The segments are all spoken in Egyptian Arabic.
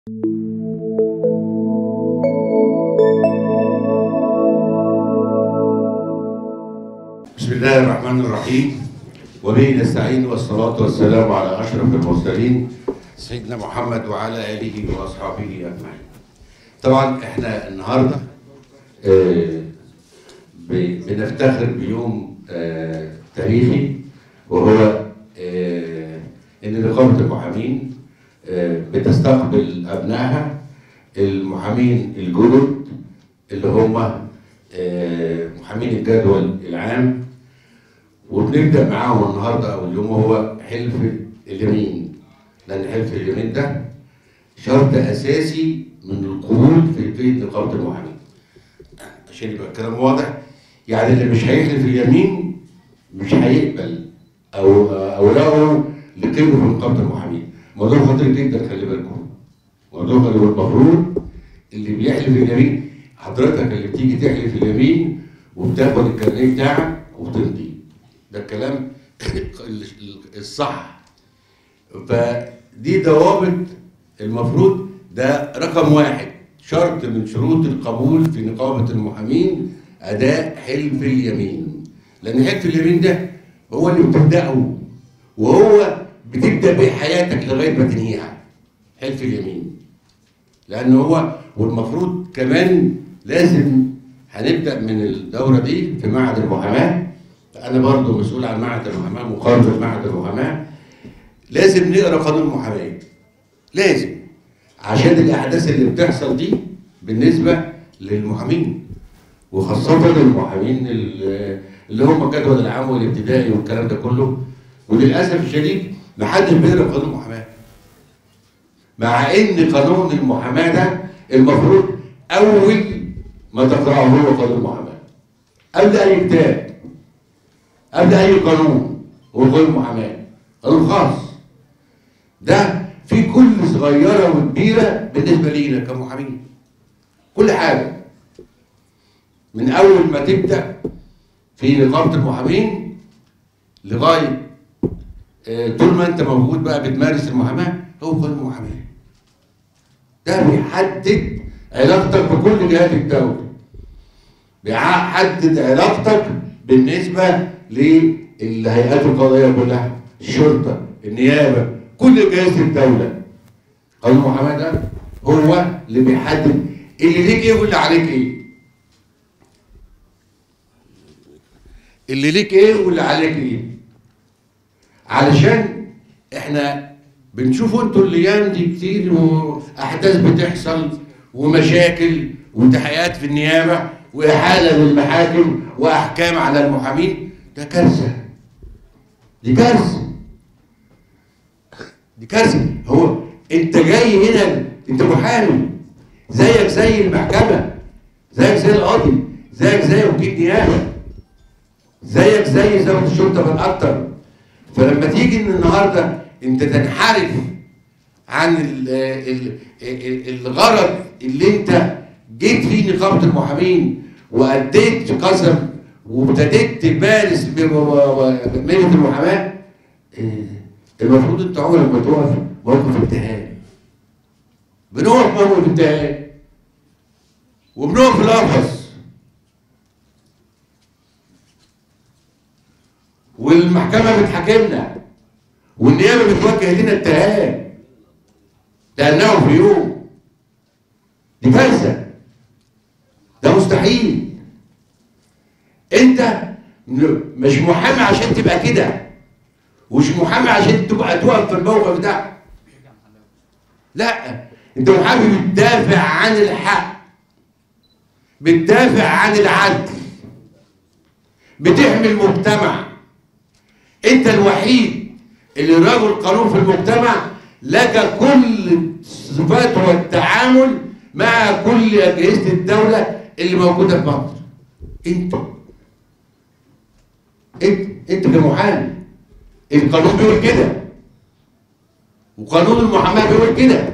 بسم الله الرحمن الرحيم وبه نستعين والصلاة والسلام على أشرف المرسلين سيدنا محمد وعلى آله وأصحابه أجمعين. طبعا احنا النهارده آه، ب- بنفتخر بيوم آه، تاريخي وهو آه، ان نقابه المحامين آه، بتستقبل ابنائها المحامين الجدد اللي هم آه، محامين الجدول العام وبنبدا معاهم النهارده او اليوم هو حلف اليمين لان حلف اليمين ده شرط اساسي من القبول في قيد نقابه المحامين عشان يبقى الكلام واضح يعني اللي مش هيحلف اليمين مش هيقبل او او له لقيده في نقابه المحامين موضوع خطير جدا خلي بالكم موضوع خلي بالكم المفروض اللي بيحلف اليمين حضرتك اللي بتيجي تحلف اليمين وبتاخد الكارنيه بتاعك وبتمضي ده الكلام الصح فدي ضوابط المفروض ده رقم واحد شرط من شروط القبول في نقابة المحامين أداء حلف اليمين لأن حلف اليمين ده هو اللي بتبدأه وهو بتبدأ بيه حياتك لغاية ما تنهيها حلف اليمين لأن هو والمفروض كمان لازم هنبدأ من الدورة دي في معهد المحاماة أنا برضو مسؤول عن معهد المحاماة مقرر معهد المحاماة لازم نقرا قانون المحاماه لازم عشان الاحداث اللي بتحصل دي بالنسبه للمحامين وخاصه المحامين ال- اللي هم الجدول العام والابتدائي والكلام ده كله وللاسف الشديد ما حدش بيقرا قانون المحاماه مع ان قانون المحاماه ده المفروض اول ما تقراه هو قانون المحاماه قبل اي كتاب قبل اي قانون هو قانون المحاماه قانون خاص ده في كل صغيره وكبيره بالنسبه لينا كمحامين كل حاجه من اول ما تبدا في نقابه المحامين لغايه آه، طول ما انت موجود بقى بتمارس المحاماه هو قانون المحاماه ده بيحدد علاقتك بكل جهات الدوله بيحدد علاقتك بالنسبه للهيئات القضائيه كلها الشرطه النيابه كل جهاز الدوله قانون المحاماه ده هو اللي بيحدد اللي ليك ايه واللي عليك ايه اللي ليك ايه واللي عليك ايه علشان احنا بنشوفوا انتوا الايام دي كتير واحداث بتحصل ومشاكل وتحقيقات في النيابه واحاله للمحاكم واحكام على المحامين ده كارثه دي كارثه دي كارثه هو انت جاي هنا انت محامي زيك زي المحكمه زيك زي القاضي زيك زي وكيل نيابه زيك زي ضابط الشرطه بل اكتر فلما تيجي ان النهارده انت تنحرف عن ال ال ال الغرض اللي انت جيت فيه نقابه المحامين واديت قسم وابتديت تمارس مهنه المحاماه اه، المفروض انت عمرك ما تقف موقف امتحان بنقف موقف امتحان وبنقف في الارخص والمحكمة بتحاكمنا والنيابة بتوجه لنا اتهام لأنه في يوم دي كارثة ده مستحيل أنت م- مش محامي عشان تبقى كده ومش محامي عشان تبقى تقف في الموقف ده لا أنت محامي بتدافع عن الحق بتدافع عن العدل بتحمي المجتمع انت الوحيد اللي رجل قانون في المجتمع لك كل الصفات والتعامل مع كل اجهزه الدوله اللي موجوده في مصر انت انت انت كمحامي القانون بيقول كده وقانون المحاماه بيقول كده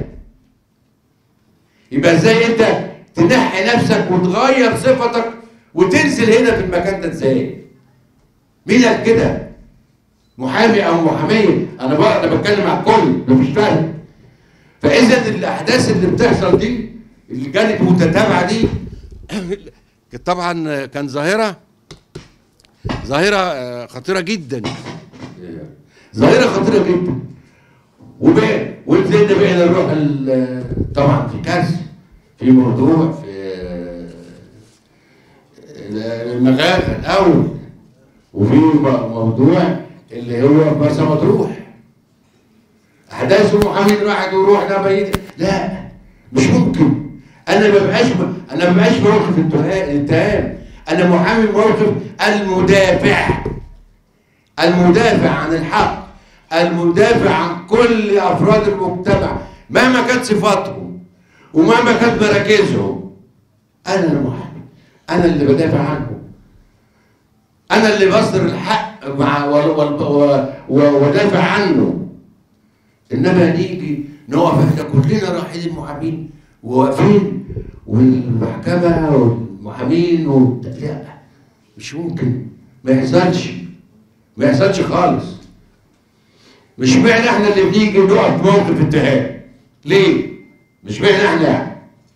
يبقى ازاي انت تنحي نفسك وتغير صفتك وتنزل هنا في المكان ده ازاي مين قال كده محامي او محاميه انا بقى انا بتكلم على الكل مفيش فرق فاذا الاحداث اللي بتحصل دي اللي كانت متتابعه دي طبعا كان ظاهره ظاهره آه، خطيره جدا ظاهره خطيره جدا وبقى ونزلنا بقى نروح ال- طبعا في كارثه في موضوع في آه، المغاغه الاول وفي م- موضوع اللي هو مرسى مطروح احداث المحامين راحت وروح ده بعيد لا مش ممكن انا ما بقاش انا ما بقاش موقف التها- الاتهام انا محامي موقف المدافع المدافع عن الحق المدافع عن كل افراد المجتمع مهما كانت صفاتهم ومهما كانت مراكزهم انا المحامي انا اللي بدافع عنهم انا اللي بصدر الحق مع وال- وال- و- و- ودافع عنه انما نيجي نقف احنا كلنا رايحين المحامين وواقفين والمحكمه والمحامين و... لا مش ممكن ما يحصلش ما يحصلش خالص مش معنى احنا اللي بنيجي نقف موقف اتهام ليه؟ مش معنى احنا يعني.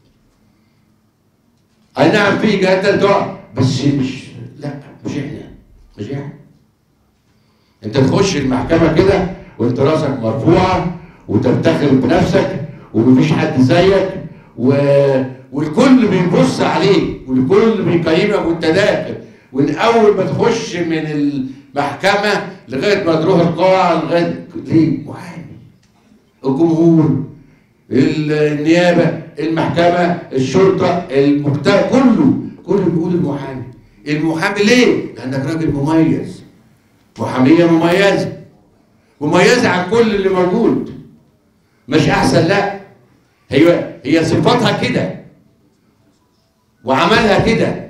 اي نعم في جهات تقع بس مش لا مش احنا مش احنا انت تخش المحكمه كده وانت راسك مرفوعه وتفتخر بنفسك ومفيش حد زيك و... والكل بيبص عليك والكل بيقيمك وانت داخل ومن اول ما تخش من المحكمه لغايه ما تروح القاعه لغايه ليه؟ محامي الجمهور النيابه المحكمه الشرطه المجتمع كله كله بيقول المحامي المحامي ليه؟ لانك راجل مميز محاميه مميزه مميزه عن كل اللي موجود مش احسن لا هي هي صفاتها كده وعملها كده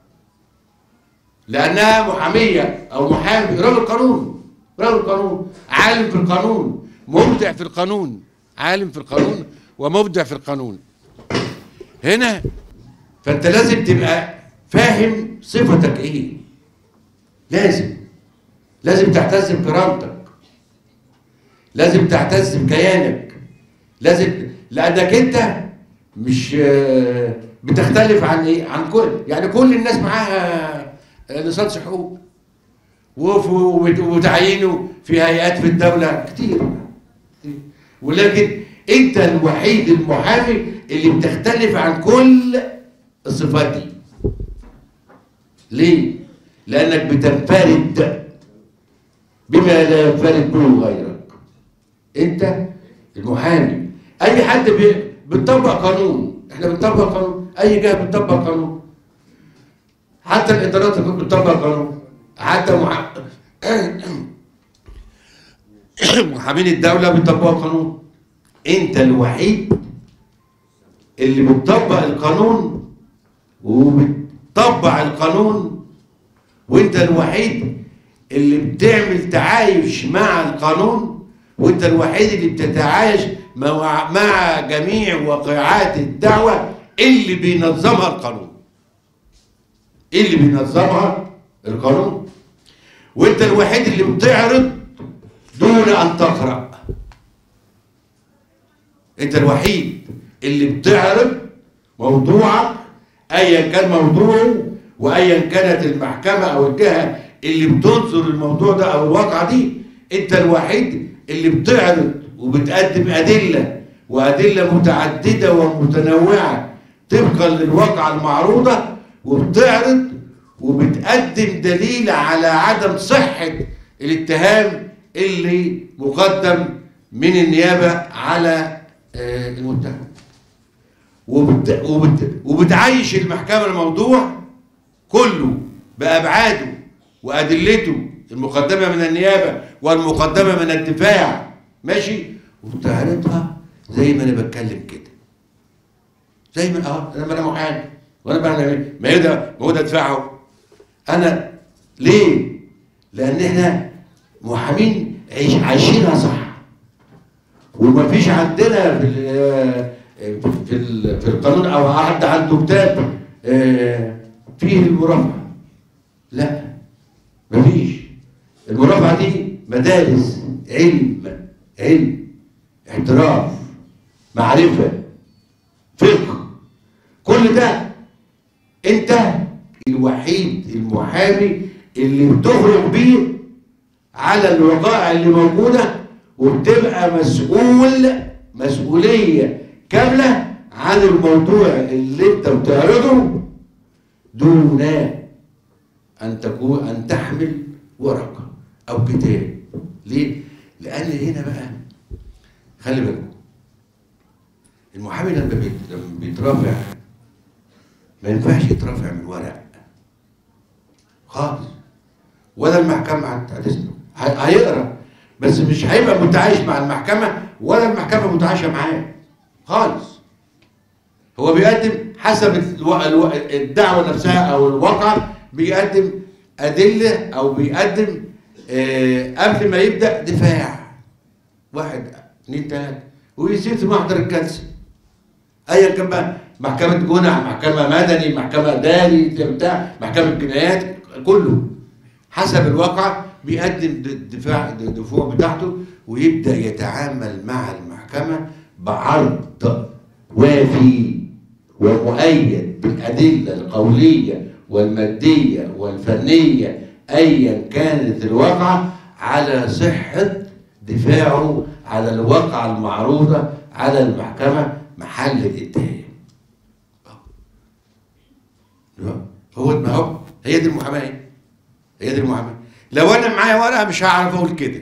لانها محاميه او محامي راجل قانون راجل قانون عالم في القانون مبدع في القانون عالم في القانون ومبدع في القانون هنا فانت لازم تبقى فاهم صفتك ايه لازم لازم تعتز بكرامتك لازم تعتز بكيانك لازم لانك انت مش آه، بتختلف عن ايه عن كل يعني كل الناس معاها آه، ليسانس حقوق وف- وت- وتعيينه في هيئات في الدوله كتير ولكن انت الوحيد المحامي اللي بتختلف عن كل الصفات دي ليه لانك بتنفرد بما لا ينفرد به غيرك انت المحامي اي حد بي- بتطبق قانون احنا بنطبق قانون اي جهه بتطبق قانون حتى الادارات بتطبق قانون حتى مح... محامين الدوله بيطبقوا قانون انت الوحيد اللي بتطبق القانون وبتطبق القانون وانت الوحيد اللي بتعمل تعايش مع القانون وانت الوحيد اللي بتتعايش مع, مع جميع واقعات الدعوة اللي بينظمها القانون اللي بينظمها القانون وانت الوحيد اللي بتعرض دون ان تقرأ انت الوحيد اللي بتعرض موضوعك ايا كان موضوعه وايا كانت المحكمه او الجهه اللي بتنظر الموضوع ده او الواقعه دي انت الوحيد اللي بتعرض وبتقدم ادله وادله متعدده ومتنوعه طبقا للواقعه المعروضه وبتعرض وبتقدم دليل على عدم صحه الاتهام اللي مقدم من النيابه على آه، المتهم وبت... وبت... وبتعيش المحكمة الموضوع كله بأبعاده وأدلته المقدمة من النيابة والمقدمة من الدفاع ماشي وبتعرضها زي ما أنا بتكلم كده زي ما اه انا انا محامي وانا بعمل ايه؟ ما هي ده ما هو ده دفاعه انا ليه؟ لان احنا محامين عايش عايشينها صح وما فيش عندنا في ال- في ال- في القانون او حد عنده كتاب آه، فيه المرافعه لا ما فيش المرافعه دي مدارس علم علم احتراف معرفه فقه كل ده انت الوحيد المحامي اللي بتخرج بيه على الوقائع اللي موجوده وبتبقى مسؤول مسؤوليه كامله عن الموضوع اللي انت بتعرضه دون ان تكون ان تحمل ورقه او كتاب ليه؟ لان هنا بقى خلي بالكم المحامي لما بيت- لما بيترافع ما ينفعش يترافع من ورق خالص ولا المحكمة هت- هتسلم ه- هيقرا بس مش هيبقى متعايش مع المحكمة ولا المحكمة متعايشة معاه خالص هو بيقدم حسب الو... الو... الدعوة نفسها أو الواقع بيقدم أدلة أو بيقدم آه قبل ما يبدأ دفاع واحد اثنين ثلاثة ويصير في محضر الجلسة ايا كان بقى محكمة جنح محكمة مدني محكمة داري بتاع محكمة جنايات كله حسب الواقع بيقدم د- الدفاع الدفوع بتاعته ويبدأ يتعامل مع المحكمة بعرض وافي ومؤيد بالأدلة القولية والمادية والفنية أيا كانت الواقعة على صحة دفاعه على الواقعة المعروضة على المحكمة محل الاتهام هو ما هو هي دي المحاماه هي دي المحاماه لو انا معايا ورقه مش هعرف اقول كده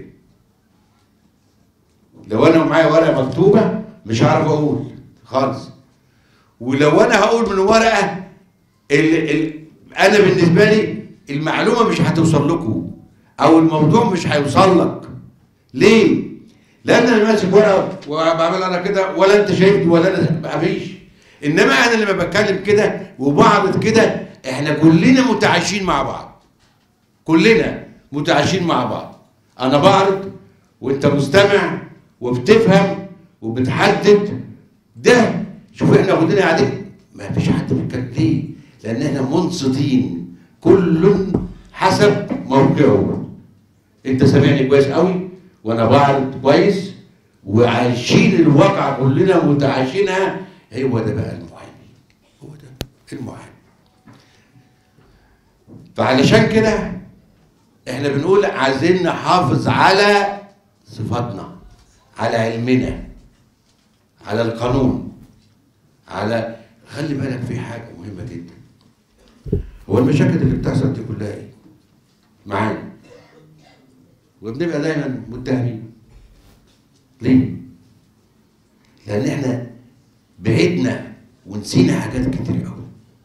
لو انا معايا ورقه مكتوبه مش هعرف اقول خالص ولو انا هقول من ورقه ال ال انا بالنسبه لي المعلومه مش هتوصل لكم او الموضوع مش هيوصل لك ليه؟ لان انا ماسك ورقه وبعمل انا كده ولا انت شايفني ولا انا مفيش انما انا لما بتكلم كده وبعرض كده احنا كلنا متعايشين مع بعض كلنا متعايشين مع بعض انا بعرض وانت مستمع وبتفهم وبتحدد ده شوف احنا واخدين قاعدين ما فيش حد بيتكلم ليه؟ لان احنا منصتين كل حسب موقعه انت سامعني كويس قوي وانا بعرض كويس وعايشين الواقع كلنا متعايشينها هو ده بقى المحامي هو ده المحامي فعلشان كده احنا بنقول عايزين نحافظ على صفاتنا على علمنا على القانون على خلي بالك في حاجه مهمه جدا هو المشاكل اللي بتحصل دي كلها ايه؟ معانا وبنبقى دايما متهمين ليه؟ لان احنا بعدنا ونسينا حاجات كتير قوي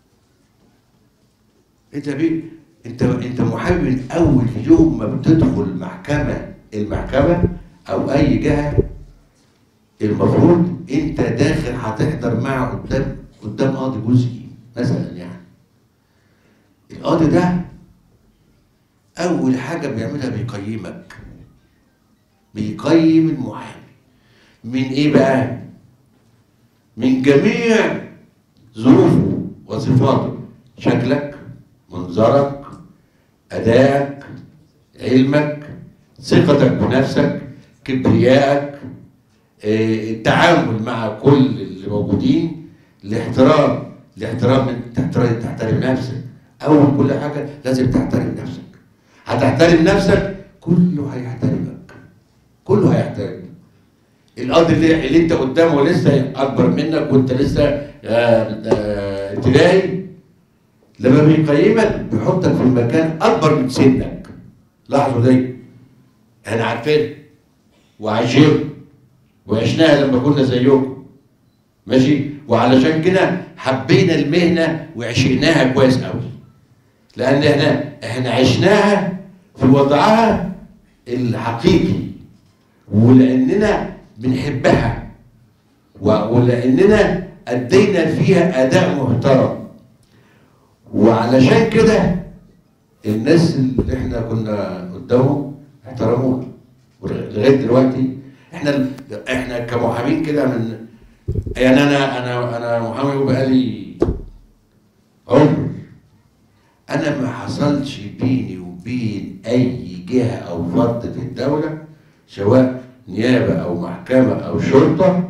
انت بيه انت انت محامي من اول يوم ما بتدخل محكمه المحكمه او اي جهه المفروض انت داخل هتحضر معه قدام قدام قاضي جزئي مثلا يعني القاضي ده اول حاجه بيعملها بيقيمك بيقيم المحامي من ايه بقى من جميع ظروفه وصفاته شكلك منظرك ادائك علمك ثقتك بنفسك كبريائك آه، التعامل مع كل اللي موجودين الاحترام الاحترام انت تحترم تحترم نفسك اول كل حاجه لازم تحترم نفسك هتحترم نفسك كله هيحترمك كله هيحترمك القاضي اللي, اللي انت قدامه لسه اكبر منك وانت لسه آه، آه، ابتدائي لما بيقيمك بيحطك في مكان اكبر من سنك لاحظوا دي احنا عارفين وعايشين وعشناها لما كنا زيكم ماشي وعلشان كده حبينا المهنه وعشقناها كويس قوي لان احنا احنا عشناها في وضعها الحقيقي ولاننا بنحبها و- ولاننا ادينا فيها اداء محترم وعلشان كده الناس اللي احنا كنا قدامهم احترمونا ولغايه دلوقتي احنا احنا كمحامين كده من يعني انا انا انا محامي بقالي عمر انا ما حصلش بيني وبين اي جهه او فرد في الدوله سواء نيابه او محكمه او شرطه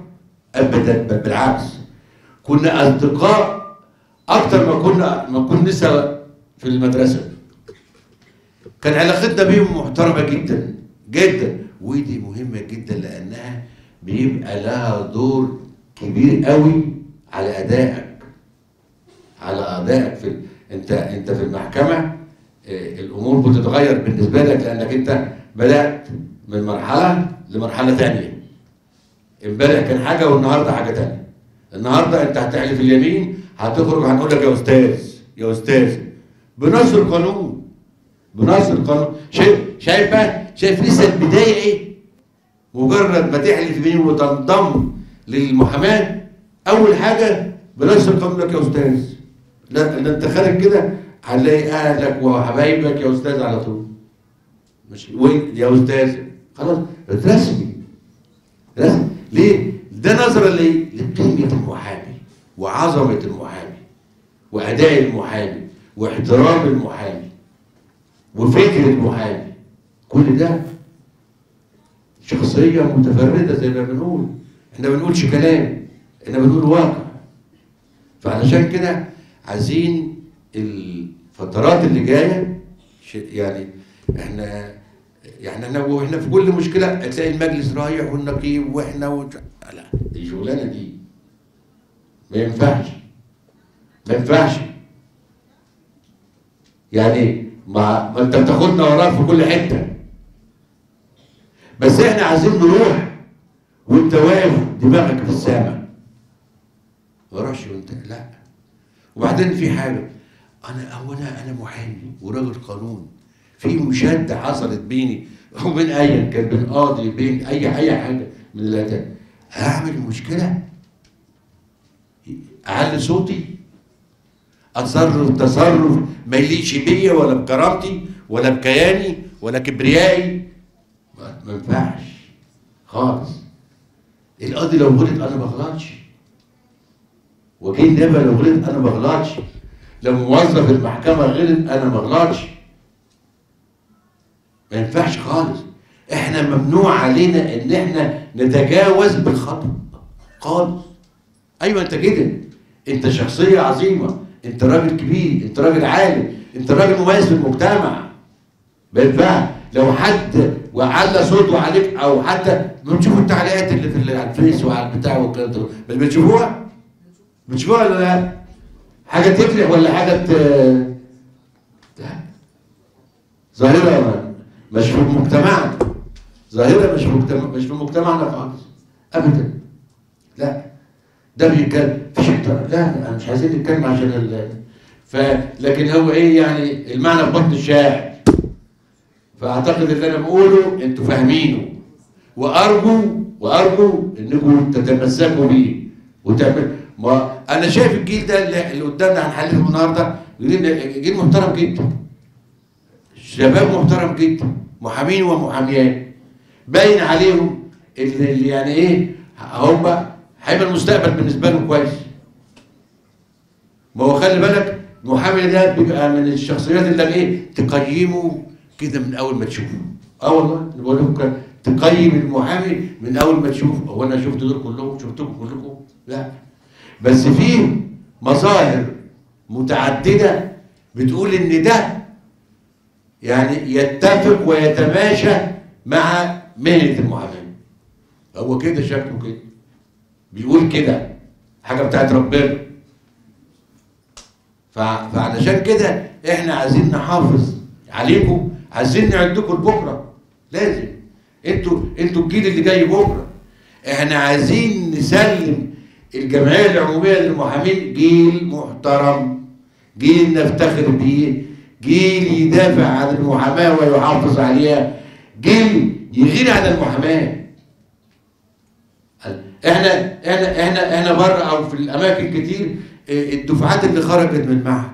ابدا بل بالعكس كنا اصدقاء اكتر ما كنا ما كنا لسه في المدرسه كان علاقتنا بيهم محترمه جدا جدا ودي مهمه جدا لانها بيبقى لها دور كبير قوي على ادائك على ادائك في ال- انت انت في المحكمه آه، الامور بتتغير بالنسبه لك لانك انت بدات من مرحله لمرحله ثانيه امبارح كان حاجه والنهارده حاجه ثانيه النهارده انت هتحلف اليمين هتخرج هنقول لك يا استاذ يا استاذ بنص القانون بنص القانون شايف شايف بقى شايف لسه البدايه ايه مجرد ما تحلف يمين وتنضم للمحاماه اول حاجه بنص القانون لك يا استاذ لا ده انت خارج كده هنلاقي اهلك وحبايبك يا استاذ على طول مش وين يا استاذ خلاص رسمي رسمي ليه؟ ده نظرة ليه؟ لقيمة المحامي وعظمة المحامي وأداء المحامي واحترام المحامي وفكر المحامي كل ده شخصية متفردة زي ما بنقول احنا ما بنقولش كلام احنا بنقول واقع فعلشان كده عايزين الفترات اللي جايه ش- يعني احنا يعني احنا واحنا في كل مشكله هتلاقي المجلس رايح والنقيب واحنا وج... لا دي شغلانه دي ما ينفعش ما ينفعش يعني ما, ما انت بتاخدنا وراك في كل حته بس احنا عايزين نروح وانت واقف دماغك في السماء ما اروحش وانت لا وبعدين في حاجه انا هو انا انا محامي وراجل قانون في مشاده حصلت بيني وبين ايا كان بين قاضي بين اي اي حاجه من اللي هعمل مشكله اعلي صوتي اتصرف تصرف ما يليقش بيا ولا بكرامتي ولا بكياني ولا كبريائي ما ما ينفعش خالص القاضي لو غلط انا ما بغلطش وكيل النيابه لو غلط انا ما بغلطش لو موظف المحكمه غلط انا ما بغلطش ما ينفعش خالص احنا ممنوع علينا ان احنا نتجاوز بالخطا خالص ايوه انت كده انت شخصيه عظيمه انت راجل كبير انت راجل عالم انت راجل مميز في المجتمع ما ينفعش لو حد وعلى صوته عليك او حتى بتشوفوا التعليقات اللي في على الفيس وعلى البتاع والكلام ده مش بتشوفوها؟ بتشوفوها ولا لا؟ حاجه تفرح ولا حاجه ت... لا ظاهره مش في مجتمعنا ظاهره مش في مجتمع مش في مجتمعنا خالص ابدا لا ده بيتكلم في شيء لا انا مش عايزين نتكلم عشان ال... ف لكن هو ايه يعني المعنى في بطن الشاعر فاعتقد اللي انا بقوله انتوا فاهمينه وارجو وارجو انكم تتمسكوا بيه وتعمل ما انا شايف الجيل ده اللي اللي قدامنا هنحلله النهارده جيل جيل محترم جدا شباب محترم جدا محامين ومحاميات باين عليهم اللي اللي يعني ايه هم هيبقى المستقبل بالنسبه لهم كويس ما هو خلي بالك المحامي ده بيبقى من الشخصيات اللي ايه تقيمه كده من اول ما تشوفه اه والله أنا بقول لكم كده، تقيم المحامي من اول ما تشوفه هو انا شفت دول كلهم شفتكم كلكم لا بس في مظاهر متعدده بتقول ان ده يعني يتفق ويتماشى مع مهنه المحاماه هو كده شكله كده بيقول كده حاجه بتاعت ربنا فع- فعلشان كده احنا عايزين نحافظ عليكم عايزين نعدكم لبكره لازم انتوا انتوا الجيل اللي جاي بكره احنا عايزين نسلم الجمعيه العموميه للمحامين جيل محترم جيل نفتخر بيه جيل يدافع عن المحاماه ويحافظ عليها جيل يغير عن المحاماه احنا احنا احنا احنا بره او في الاماكن كتير اه، الدفعات اللي خرجت من المعهد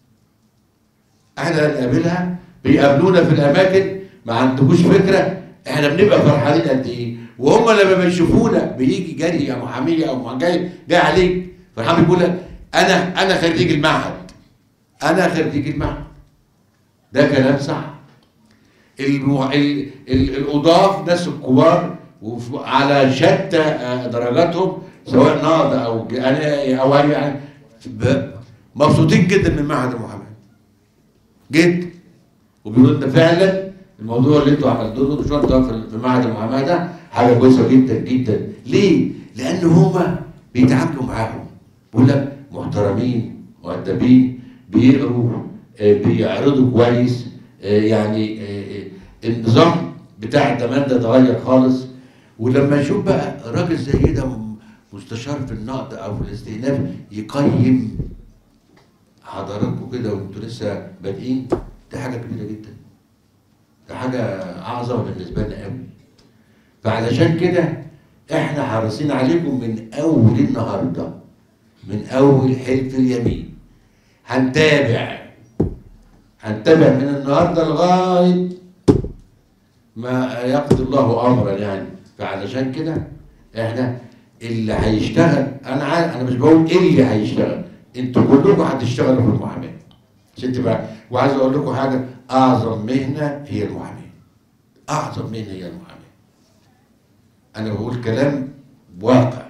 احنا نقابلها بيقابلونا في الاماكن ما عندكوش فكره احنا بنبقى فرحانين قد ايه وهم لما بيشوفونا بيجي جري يا محاميه او جاي جاي عليك فرحان بيقول لك انا انا خريج المعهد انا خريج المعهد ده كلام صح المع... ال... ال... القضاة ناس الكبار وف... على شتى آه، درجاتهم سواء نهضه او جنائي او اي يعني ب- مبسوطين جدا من معهد المحاماه جدا وبيقولوا لنا فعلا الموضوع اللي انتوا عملتوه له شرطه في في معهد المحاماه ده حاجه كويسه جدا جدا ليه؟ لان هما بيتعاملوا معاهم بيقول لك محترمين مؤدبين بيقروا آه، بيعرضوا كويس آه، يعني آه، آه، النظام بتاع الضمان ده اتغير خالص ولما يشوف بقى راجل زي ده م- مستشار في النقد او في الاستئناف يقيم حضراتكم كده وانتوا لسه بادئين دي حاجه كبيره جدا ده حاجه اعظم بالنسبه لنا قوي فعلشان كده احنا حريصين عليكم من اول النهارده من اول حلف اليمين هنتابع هنتابع من النهارده لغايه ما يقضي الله امرا يعني فعلشان كده احنا اللي هيشتغل انا عارف انا مش بقول اللي هيشتغل انتوا كلكم هتشتغلوا في المحاماه عشان تبقى وعايز اقول لكم حاجه اعظم مهنه هي المحاماه اعظم مهنه هي المحاماه انا بقول كلام واقع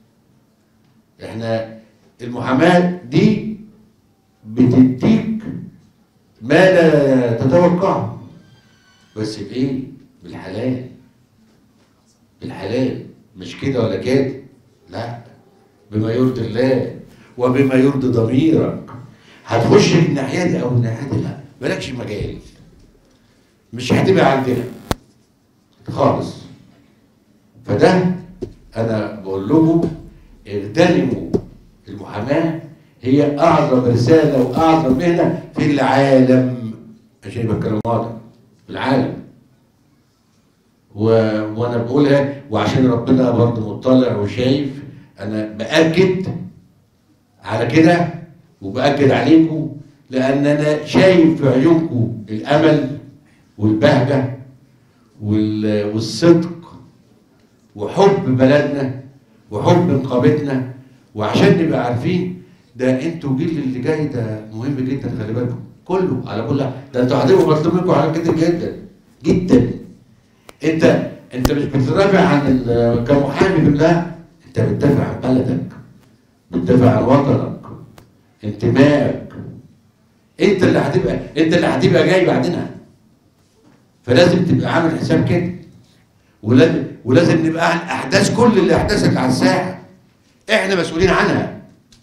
احنا المحاماه دي بتديك ما لا تتوقعه بس بايه بالحلال بالحلال مش كده ولا كده لا بما يرضي الله وبما يرضي ضميرك هتخش من الناحيه دي او من الناحيه دي لا مالكش مجال مش هتبقى عندنا خالص فده انا بقول لكم اغتنموا المحاماه هي اعظم رساله واعظم مهنه في العالم عشان يبقى الكلام واضح في العالم و... وانا بقولها وعشان ربنا برضه مطلع وشايف انا باكد على كده وباكد عليكم لان انا شايف في عيونكم الامل والبهجه وال... والصدق وحب بلدنا وحب نقابتنا وعشان نبقى عارفين ده انتوا الجيل اللي جاي ده مهم جدا خلي بالكم كله على كل ده انتوا هتبقوا مطلوب منكم حاجات كتير جدا جدا انت انت مش بتدافع عن ال- كمحامي بالله انت بتدافع عن بلدك بتدافع عن وطنك انتمائك انت اللي هتبقى انت اللي هتبقى جاي بعدنا فلازم تبقى عامل حساب كده ولازم ولازم نبقى عن احداث كل الاحداث اللي على الساحه احنا مسؤولين عنها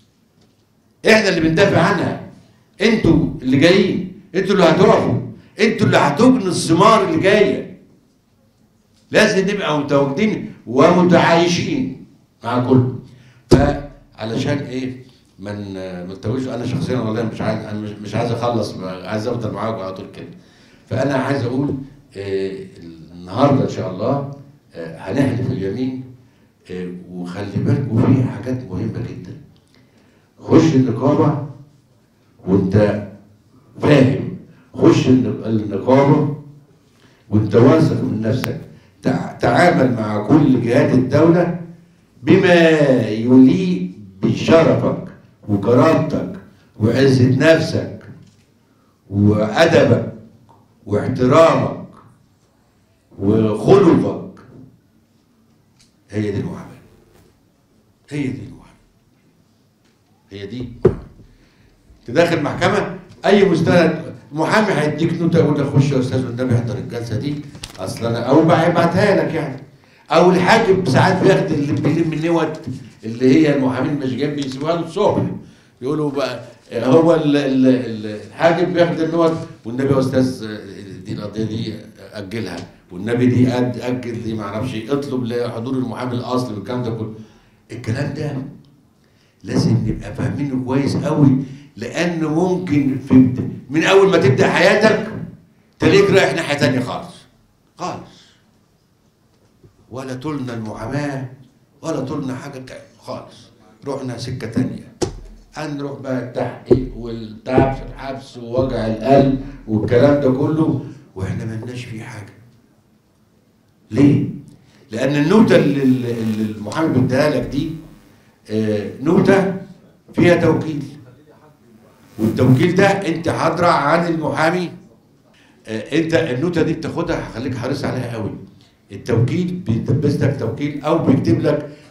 احنا اللي بندافع عنها انتوا اللي جايين انتوا اللي هتقفوا انتوا اللي هتبنوا الثمار اللي جايه لازم نبقى متواجدين ومتعايشين مع كله فعلشان ايه من ما نتوهش انا شخصيا والله مش عايز انا مش- مش عايز اخلص عايز افضل معاكم على طول كده فانا عايز اقول آه، النهارده ان شاء الله آه، هنحلف اليمين آه، وخلي بالكم في حاجات مهمه جدا خش النقابه وانت فاهم خش الن- النقابه وانت واثق من نفسك تع- تعامل مع كل جهات الدوله بما يليق بشرفك وكرامتك وعزه نفسك وادبك واحترامك وخلقك هي دي المعامله هي دي المعامله هي دي المعاملة. تداخل محكمه اي مستند محامي هيديك نوتة يقول لك خش يا استاذ والنبي احضر الجلسه دي اصل انا او هيبعتها لك يعني او الحاكم ساعات بياخد اللي بيلم النوت اللي هي المحامين مش جايين بيسيبوها له الصبح يقولوا بقى هو ال- ال- ال- الحاكم بياخد النوت والنبي يا استاذ دي القضيه دي اجلها والنبي دي أد- اجل دي ما اعرفش إيه، اطلب لحضور المحامي الاصلي والكلام ده كله الكلام ده لازم نبقى فاهمينه كويس قوي لانه ممكن في بد- من اول ما تبدا حياتك تلاقيك رايح ناحيه تانية خالص خالص ولا طولنا المعاماه ولا طولنا حاجه تا- خالص رحنا سكه تانية هنروح بقى التحقيق والتعب في الحبس ووجع القلب والكلام ده كله واحنا ملناش فيه حاجه ليه؟ لان النوته اللي اللي المحامي بيديها لك دي آه، نوتة فيها توكيل والتوكيل ده انت حاضرة عن المحامي آه، انت النوتة دي بتاخدها هخليك حريص عليها قوي التوكيل بيلبس لك توكيل او بيكتب لك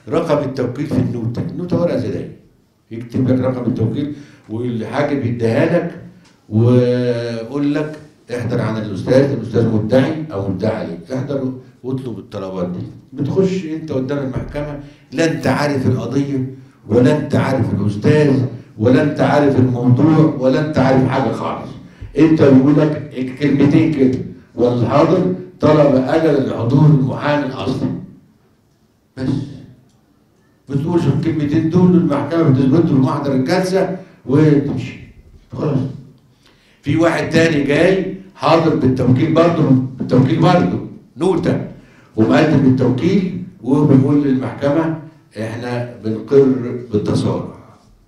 رقم التوكيل في النوتة النوتة ورقة زي دي يكتب لك رقم التوكيل والحاجة بيديها لك ويقول لك احضر عن الاستاذ الاستاذ مدعي او مدعي عليه احضر واطلب الطلبات دي بتخش انت قدام المحكمه لا انت عارف القضيه ولا انت عارف الاستاذ ولا انت عارف الموضوع ولا انت عارف حاجه خالص انت بيقول لك كلمتين كده والحاضر طلب اجل لحضور المحامي الاصلي بس بتقولش الكلمتين دول المحكمه بتثبته في محضر الجلسه وتمشي خلاص في واحد تاني جاي حاضر بالتوكيل برضه بالتوكيل برضه نوتة ومقدم بالتوكيل وبيقول للمحكمة احنا بنقر بالتصارع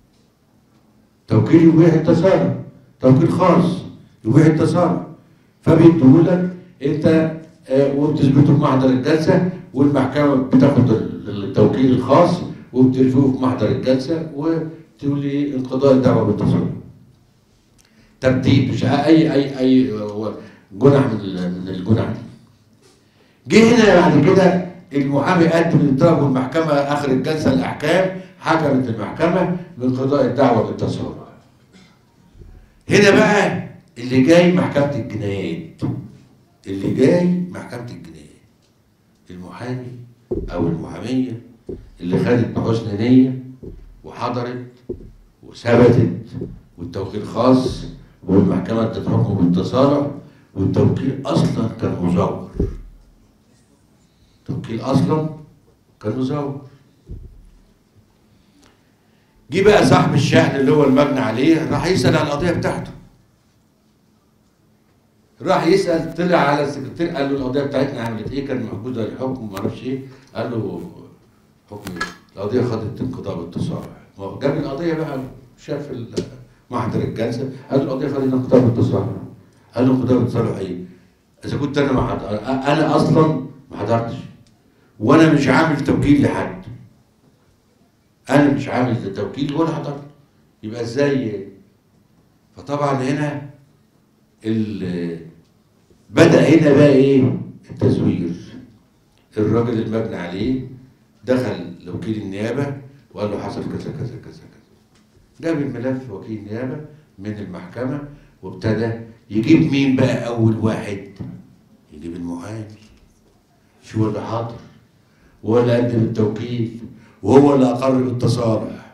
توكيل يبيح التصارع توكيل خاص يبيح التصارع فبيديهولك انت آه، وبتثبته في محضر الجلسة والمحكمة بتاخد التوكيل الخاص وبترفعه في محضر الجلسة وتقول لي انقضاء الدعوة بالتصارع تبديد مش اي اي اي جنح من من الجنح دي جه هنا بعد كده المحامي قدم للطلب والمحكمه اخر الجلسه الاحكام حكمت المحكمه بانقضاء الدعوه بالتصرف هنا بقى اللي جاي محكمه الجنايات اللي جاي محكمه الجنايات المحامي او المحاميه اللي خدت بحسن نيه وحضرت وثبتت والتوكيل خاص والمحكمة ادت حكم بالتصالح والتوكيل أصلا كان مزور التوكيل أصلا كان مزور جه بقى صاحب الشأن اللي هو المبني عليه راح يسأل على القضية بتاعته راح يسأل طلع على السكرتير قال له القضية بتاعتنا عملت ايه كان موجودة الحكم ما اعرفش ايه قال له حكم ايه القضية خدت انقضاء بالتصالح ما هو جاب القضية بقى شاف ال- محضر الجلسه قال له القضيه خلينا انقضاء بالتصالح قال له انقضاء بالتصالح ايه؟ اذا كنت انا ما حضر... انا اصلا ما حضرتش وانا مش عامل توكيل لحد انا مش عامل توكيل ولا حضرت يبقى ازاي فطبعا هنا ال... بدا هنا بقى ايه التزوير الراجل المبني عليه دخل لوكيل النيابه وقال له حصل كذا كذا كذا كذا جاب الملف وكيل نيابه من المحكمه وابتدى يجيب مين بقى اول واحد يجيب المحامي شو هو اللي حاضر وهو اللي قدم التوكيل وهو اللي اقر بالتصالح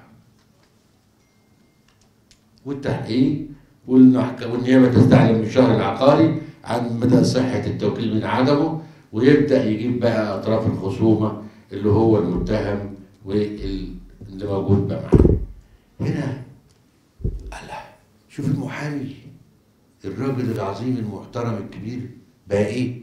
والتحقيق والمحك- والنيابه تستعلم من الشهر العقاري عن مدى صحه التوكيل من عدمه ويبدا يجيب بقى اطراف الخصومه اللي هو المتهم واللي موجود بقى معاه هنا الله شوف المحامي الراجل العظيم المحترم الكبير بقى ايه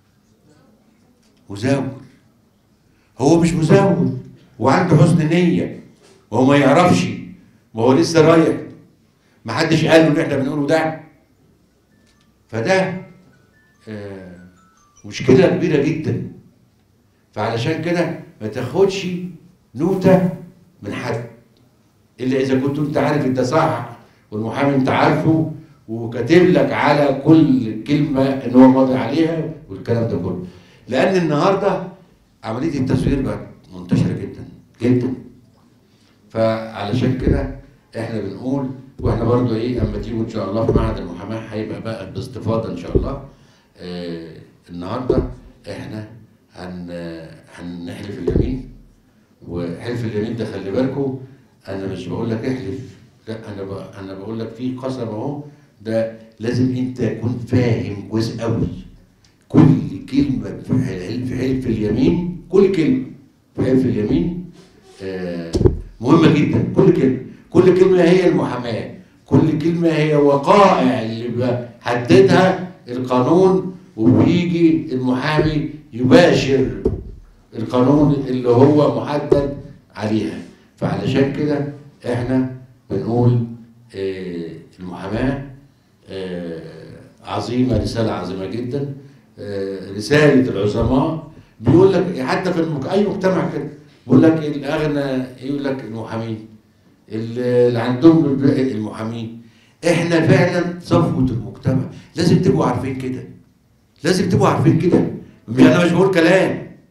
مزاول هو مش مزاول وعنده حسن نية وهو ما يعرفش ما هو لسه رايح ما حدش قال له اللي احنا بنقوله ده فده آه مشكلة كبيرة جدا فعلشان كده ما تاخدش نوتة من حد الا اذا كنت انت عارف انت صح والمحامي انت عارفه وكاتب لك على كل كلمه ان هو ماضي عليها والكلام ده كله لان النهارده عمليه التزوير بقت منتشره جدا جدا فعلشان كده احنا بنقول واحنا برضو ايه اما تيجوا ان شاء الله في معهد المحاماه هيبقى بقى باستفاضه ان شاء الله آه النهارده احنا هن هنحلف اليمين وحلف اليمين ده خلي بالكم انا مش بقول لك احلف لا انا ب... انا بقول لك في قسم اهو ده لازم انت تكون فاهم كويس قوي كل كلمه في حلف في حلف اليمين كل كلمه في حلف اليمين آه مهمه جدا كل كلمه كل كلمه هي المحاماه كل كلمه هي وقائع اللي بيحددها القانون وبيجي المحامي يباشر القانون اللي هو محدد عليها فعلشان كده احنا بنقول آه المحاماه آه عظيمه رساله عظيمه جدا آه رساله العظماء بيقول لك حتى في المك... اي مجتمع كده بيقول لك الاغنى يقول لك المحامين اللي عندهم المحامين احنا فعلا صفوه المجتمع لازم تبقوا عارفين كده لازم تبقوا عارفين كده انا مش بقول كلام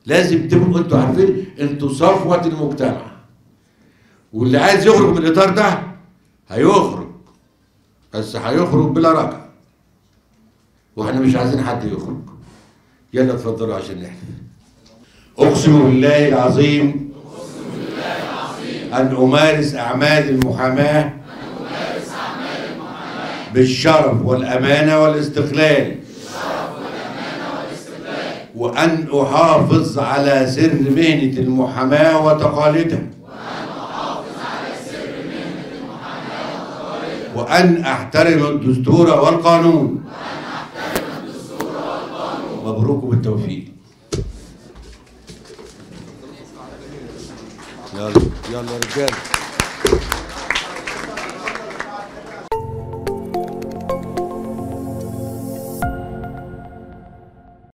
لازم تبقوا انتوا عارفين انتوا صفوة المجتمع واللي عايز يخرج من الاطار ده هيخرج بس هيخرج بلا رجعه واحنا مش عايزين حد يخرج يلا اتفضلوا عشان نحلف اقسم بالله العظيم ان امارس اعمال المحاماه بالشرف والامانه والاستقلال وان احافظ على سر مهنه المحاماه وتقاليدها وأن أحترم الدستور والقانون مبروك بالتوفيق يلا يلا رجال